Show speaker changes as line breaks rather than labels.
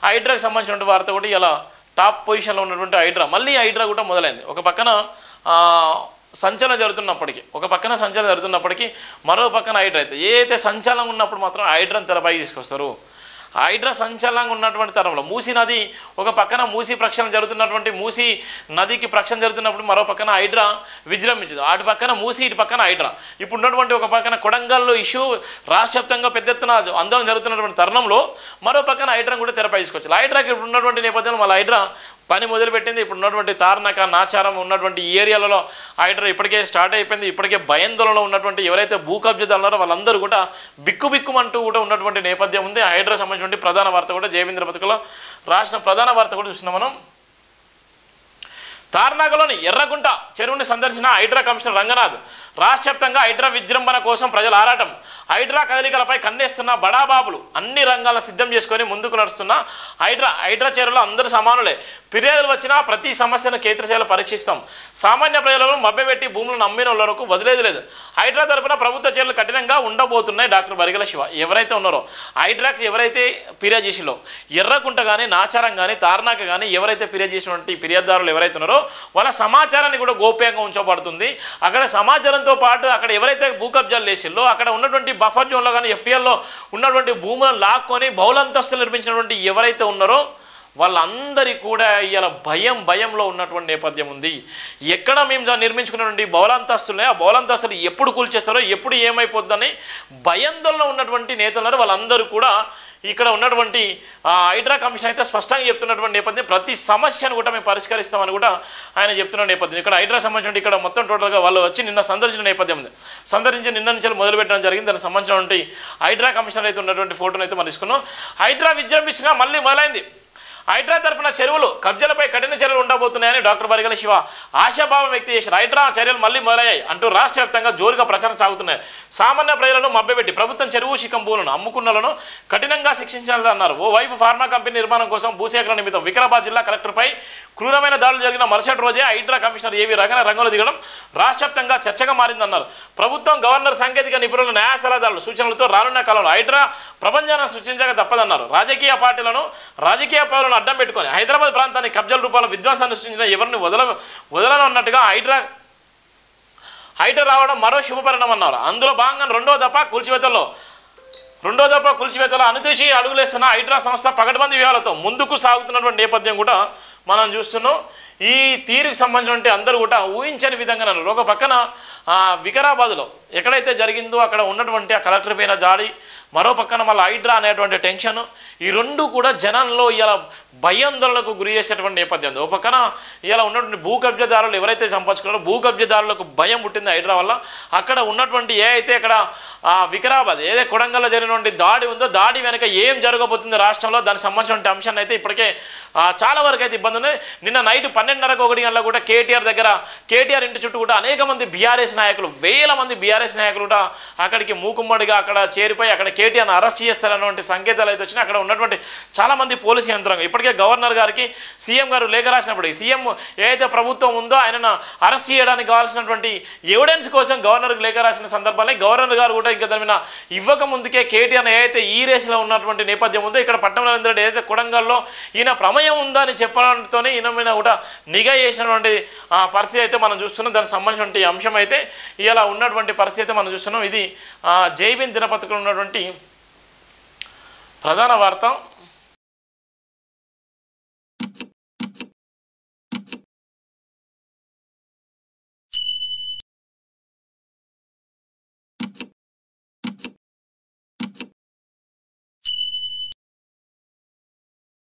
హైడ్రాకి సంబంధించినటువంటి వార్త కూడా ఇలా టాప్ పొజిషన్లో ఉన్నటువంటి హైడ్రా మళ్ళీ హైడ్రా కూడా మొదలైంది ఒక పక్కన ఆ, సంచలనం జరుగుతున్నప్పటికీ ఒక పక్కన సంచలనం జరుగుతున్నప్పటికీ మరో పక్కన హైడ్రా అయితే ఏదైతే సంచలనం ఉన్నప్పుడు మాత్రం హైడ్రాని తెరపైకి తీసుకొస్తారు హైడ్రా సంచలనంగా ఉన్నటువంటి తరంలో మూసీ నది ఒక పక్కన మూసీ ప్రక్షాళన జరుగుతున్నటువంటి మూసీ నదికి ప్రక్షాళన జరుగుతున్నప్పుడు మరో పక్కన హైడ్రా విజృంభించదు అటు పక్కన మూసీ ఇటు పక్కన హైడ్రా ఇప్పుడు ఉన్నటువంటి ఒక పక్కన కొడంగల్లో ఇష్యూ రాష్ట్ర వ్యాప్తంగా పెద్ద ఎత్తున ఆందోళన జరుగుతున్నటువంటి తరుణంలో మరో పక్కన హైడ్రాను కూడా తెరపై తీసుకొచ్చారు హైడ్రాకి ఇప్పుడు ఉన్నటువంటి నేపథ్యంలో మళ్ళీ హైడ్రా పని మొదలుపెట్టింది ఇప్పుడు ఉన్నటువంటి తారనక నాచారం ఉన్నటువంటి ఈ ఏరియాలలో హైడ్రా ఇప్పటికే స్టార్ట్ అయిపోయింది ఇప్పటికే భయాందోళనలో ఉన్నటువంటి ఎవరైతే భూ కబ్జాదారులు ఉన్నారో వాళ్ళందరూ కూడా బిక్కు బిక్కుమంటూ కూడా ఉన్నటువంటి నేపథ్యం ఉంది హైడ్రా సంబంధించినటువంటి ప్రధాన వార్త కూడా జయవేంద్ర పథకంలో రాసిన ప్రధాన వార్త కూడా చూస్తున్నాం మనం తార్నాకలోని ఎర్రగుంట చెరువుని సందర్శించిన హైడ్రా కమిషనర్ రంగనాథ్ రాష్ట్ర వ్యాప్తంగా హైడ్రా విజృంభణ కోసం ప్రజల ఆరాటం హైడ్రా కదలికలపై కన్నేస్తున్న బడాబాబులు అన్ని రంగాలను సిద్ధం చేసుకొని ముందుకు నడుస్తున్న హైడ్రా హైడ్రా చర్యలు అందరూ సమానులే ఫిర్యాదులు వచ్చినా ప్రతి సమస్యను కేంద్రశాల పరీక్షిస్తాం సామాన్య ప్రజలను మభ్యపెట్టి భూములను అమ్మిన వాళ్ళకు వదిలేదు లేదు హైడ్రా తరపున ప్రభుత్వ చర్యలు కఠినంగా ఉండబోతున్నాయి డాక్టర్ బరిగల శివ ఎవరైతే ఉన్నారో హైడ్రాకి ఎవరైతే ఫిర్యాదు చేసిలో ఎర్రకుంట కానీ నాచారం కానీ తార్నాక కానీ ఎవరైతే ఫిర్యాదు చేసినటువంటి ఫిర్యాదుదారులు ఎవరైతే ఉన్నారో వాళ్ళ సమాచారాన్ని కూడా గోప్యంగా ఉంచబడుతుంది అక్కడ సమాచారంతో పాటు అక్కడ ఎవరైతే భూ కబ్జాలు చేసిల్లో అక్కడ ఉన్నటువంటి బఫర్ జోన్లో కానీ ఎఫ్టీఎల్లో ఉన్నటువంటి భూములను లాక్కొని బహుళంతస్తులు నిర్మించినటువంటి ఎవరైతే ఉన్నారో వాళ్ళందరి కూడా ఇలా భయం భయంలో ఉన్నటువంటి నేపథ్యం ఉంది ఎక్కడ మేము జా- నిర్మించుకున్నటువంటి బౌలంతస్తులే ఆ బౌలంతస్తులు ఎప్పుడు కూల్చేస్తారో ఎప్పుడు ఏమైపోద్దని భయాందోళన ఉన్నటువంటి నేతలు వాళ్ళందరూ కూడా ఇక్కడ ఉన్నటువంటి ఆ, హైడ్రా కమిషన్ అయితే స్పష్టంగా చెప్తున్నటువంటి నేపథ్యం ప్రతి సమస్యను కూడా మేము పరిష్కరిస్తామని కూడా ఆయన చెప్తున్న నేపథ్యం ఇక్కడ హైడ్రా సంబంధించిన ఇక్కడ మొత్తం టోటల్గా వాళ్ళు వచ్చి నిన్న సందర్శించిన నేపథ్యం ఉంది సందర్శించి నిన్న నుంచి మొదలు పెట్టడం జరిగింది దానికి సంబంధించినటువంటి హైడ్రా కమిషనర్ అయితే ఉన్నటువంటి ఫోటోను అయితే మనం తీసుకున్నాం హైడ్రా విజృంభించినా మళ్ళీ మొదలైంది హైడ్రా తరపున చెరువులు కబ్జాలపై కఠిన చర్యలు ఉండబోతున్నాయని డాక్టర్ బరిగల శివ ఆశాభావం వ్యక్తం చేశారు హైడ్రా చర్యలు మళ్ళీ మొదలయ్యాయి అంటూ రాష్ట్ర వ్యాప్తంగా జోరుగా ప్రచారం సాగుతున్నాయి సామాన్య ప్రజలను మభ్యపెట్టి ప్రభుత్వం చెరువు శిఖం భూములను అమ్ముకున్నలను కఠినంగా శిక్షించాలని అన్నారు ఓ వైపు ఫార్మా కంపెనీ నిర్మాణం కోసం భూసేకరణ నిమిత్తం వికారాబాద్ జిల్లా కలెక్టర్పై క్రూరమైన దాడులు జరిగిన మరుసటి రోజే హైడ్రా కమిషనర్ ఏవి రంగన రంగంలో దిగడం రాష్ట్ర వ్యాప్తంగా చర్చగా మారిందన్నారు ప్రభుత్వం గవర్నర్ సాంకేతిక నిపుణుల న్యాయ సలహాదారుల సూచనలతో రానున్న కాలంలో హైడ్రా ప్రపంచాన్ని సృష్టించక తప్పదన్నారు రాజకీయ పార్టీలను రాజకీయ పౌరులను అడ్డం పెట్టుకొని హైదరాబాద్ ప్రాంతాన్ని కబ్జాల రూపాల్లో విధ్వంసాన్ని సృష్టించిన ఎవరిని వదల వదలనున్నట్టుగా హైడ్రా హైడ్రా రావడం మరో శుభపరిణామం అన్నారు అందులో భాగంగా రెండో దఫా కూల్చివేతల్లో రెండో దఫా కూల్చివేతలో అనుతూచి అడుగులేస్తున్న హైడ్రా సంస్థ పగడ్బందీ వ్యూహాలతో ముందుకు సాగుతున్నటువంటి నేపథ్యం కూడా మనం చూస్తున్నాం ఈ తీరుకు సంబంధించినటువంటి అందరూ కూడా ఊహించని విధంగా అన్నారు ఒక పక్కన ఆ, వికారాబాద్లో ఎక్కడైతే జరిగిందో అక్కడ ఉన్నటువంటి ఆ కలెక్టర్ పైన జాడి మరో పక్కన మళ్ళీ హైడ్రా అనేటువంటి టెన్షన్ ఈ రెండు కూడా జనంలో ఇలా భయాందోళనకు గురి చేసేటువంటి నేపథ్యం ఉంది. ఓ పక్కన ఇలా ఉన్నటువంటి భూ కబ్జాదారులు ఎవరైతే సంపాదించుకున్నారో భూ కబ్జాదారులకు భయం పుట్టింది హైడ్రా వల్ల అక్కడ ఉన్నటువంటి ఏ అయితే ఇక్కడ ఆ వికారాబాద్ ఏదైతే కొడంగల్లో జరిగినటువంటి దాడి ఉందో దాడి వెనక ఏం జరగబోతుంది రాష్ట్రంలో దానికి సంబంధించిన అంశాన్ని అయితే ఇప్పటికే ఆ, చాలా వరకు అయితే ఇబ్బంది ఉన్నాయి నిన్న నైట్ పన్నెండున్నరకు ఒకటి గంటల కూడా కేటీఆర్ దగ్గర కేటీఆర్ ఇంటి చుట్టూ కూడా అనేక మంది బీఆర్ఎస్ నాయకులు వేల మంది బీఆర్ఎస్ నాయకులు కూడా అక్కడికి మూకుమ్మడిగా అక్కడ చేరిపోయి అక్కడ కేటీఆర్ని అరెస్ట్ చేస్తారన్నటువంటి సంకేతాలు అయితే వచ్చినాయి అక్కడ ఉన్నటువంటి చాలా మంది పోలీసు యంత్రాంగం ఇప్పటికే గవర్నర్ గారికి సీఎం గారు లేఖ రాసినప్పటికీ సీఎం ఏదైతే ప్రభుత్వం ఉందో ఆయనను అరెస్ట్ చేయడానికి కావాల్సినటువంటి ఎవిడెన్స్ కోసం గవర్నర్కి లేఖ రాసిన సందర్భాల్లో గవర్నర్ గారు కూడా ఇంకా దాని మీద ఇవ్వక ముందుకే కేటీఆర్ ఏదైతే ఈ రేసులో ఉన్నటువంటి నేపథ్యం ఉందో ఇక్కడ పట్టణ నరేంద్ర రెడ్డి ఏదైతే కొడంగల్లో ఈయన ప్రమేయం ఉందా అని చెప్పడంతోనే ఈయన మీద కూడా నిఘా చేసినటువంటి ఆ, పరిస్థితి అయితే మనం చూస్తున్నాం దానికి సంబంధించినటువంటి అంశం అయితే ఇలా ఉన్నటువంటి పరిస్థితి అయితే మనం చూస్తున్నాం ఇది ఆ, జై భీమ్ దినపత్రికలో ఉన్నటువంటి ప్రధాన వార్త